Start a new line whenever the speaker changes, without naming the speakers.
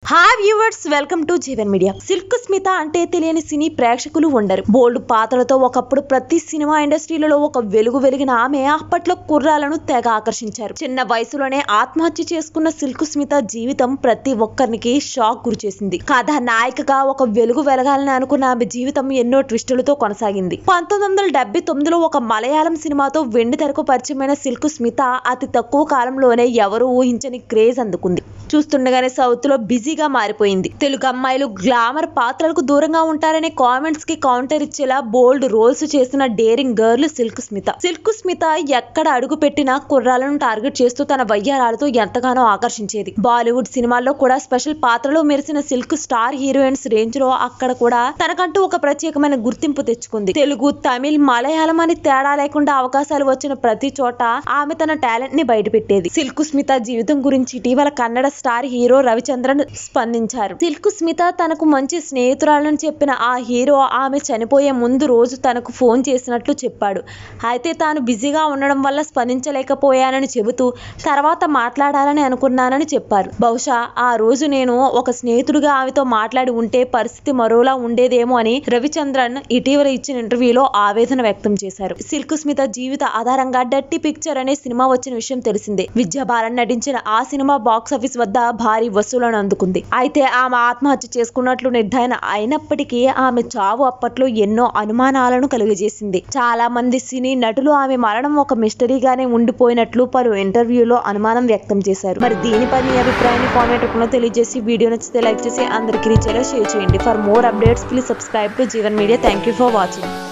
hi viewers welcome to Jeevan media Silk Smitha అంటే తెలియని సినీ ప్రేక్షకులు ఉండరు బోల్డ్ పాత్రలతో ఒకప్పుడు ప్రతి సినిమా ఇండస్ట్రీలలో ఒక వెలుగు వెలిగిన ఆమె అప్పట్లో కుర్రాలను తెగ ఆకర్షించారు చిన్న వయసులోనే ఆత్మహత్య చేసుకున్న సిల్క్ స్మిత జీవితం ప్రతి ఒక్కరికి షాక్ గురి చేసింది కథ నాయికగా ఒక వెలుగు వెలగాలని అనుకున్న ఆమె జీవితం ఎన్నో ట్విస్టులతో కొనసాగింది పంతొమ్మిది వందల డెబ్బై తొమ్మిదిలో ఒక మలయాళం సినిమాతో వెండి తెరకు పరిచయమైన సిల్క్ స్మిత అతి తక్కువ కాలంలోనే ఎవరూ ఊహించని క్రేజ్ అందుకుంది చూస్తుండగానే సౌత్ లో బిజీగా మారిపోయింది తెలుగు అమ్మాయిలు గ్లామర్ పాత్రలకు దూరంగా ఉంటారనే కామెంట్స్ కి కౌంటర్ ఇచ్చేలా బోల్డ్ రోల్స్ చేసిన daring girl Silk Smitha Silk Smitha ఎక్కడ అడుగు పెట్టినా కుర్రాలను టార్గెట్ చేస్తూ తన వయ్యారాలతో ఎంతగానో ఆకర్షించేది బాలీవుడ్ సినిమాల్లో కూడా స్పెషల్ పాత్రలో మెరిసిన సిల్క్ స్టార్ హీరోయిన్స్ రేంజ్ లో అక్కడ కూడా తనకంటూ ఒక ప్రత్యేకమైన గుర్తింపు తెచ్చుకుంది తెలుగు తమిళ్ మలయాళం అని తేడా లేకుండా అవకాశాలు వచ్చిన ప్రతి చోట ఆమె తన టాలెంట్ ని బయటపెట్టేది సిల్క్ స్మిత జీవితం గురించి ఇటీవల కన్నడ స్టార్ హీరో రవిచంద్రన్ స్పందించారు సిల్క్ స్మిత తనకు మంచి స్నేహితురాలని చెప్పిన ఆ హీరో ఆమె చనిపోయే ముందు రోజు తనకు ఫోన్ చేసినట్లు చెప్పాడు అయితే తాను బిజీగా ఉండడం వల్ల స్పందించలేకపోయానని చెబుతూ తర్వాత మాట్లాడాలని అనుకున్నానని చెప్పారు బహుశా ఆ రోజు నేను ఒక స్నేహితుడిగా ఆమెతో మాట్లాడి ఉంటే పరిస్థితి మరోలా ఉండేదేమో అని రవిచంద్రన్ ఇటీవల ఇచ్చిన ఇంటర్వ్యూలో ఆవేదన వ్యక్తం చేశారు సిల్క్ స్మిత జీవిత ఆధారంగా డట్టి పిక్చర్ అనే సినిమా వచ్చిన విషయం తెలిసిందే విద్యాబాలన్ నటించిన ఆ సినిమా బాక్స్ ఆఫీస్ వద్ద భారీ వసూలను అందుకుంది అయితే ఆమె ఆత్మహత్య చేసుకున్నట్లు నిర్ధారణ అయినప్పటికీ ఆమె చావు అప్పట్లో ఎన్నో అనుమానాలను కలుగజేసింది చాలా మంది సినీ నటులు ఆమె మరణం ఒక మిస్టరీగానే ఉండిపోయినట్లు పలు ఇంటర్వ్యూలో అనుమానం వ్యక్తం చేశారు మరి దీనిపై మీ అభిప్రాయాన్ని కామెంట్ రూపంలో తెలియజేసి వీడియో నచ్చితే లైక్ చేసి అందరికీ రీచ్ అయ్యేలా షేర్ చేయండి for more updates please subscribe to Jeevan media thank you for watching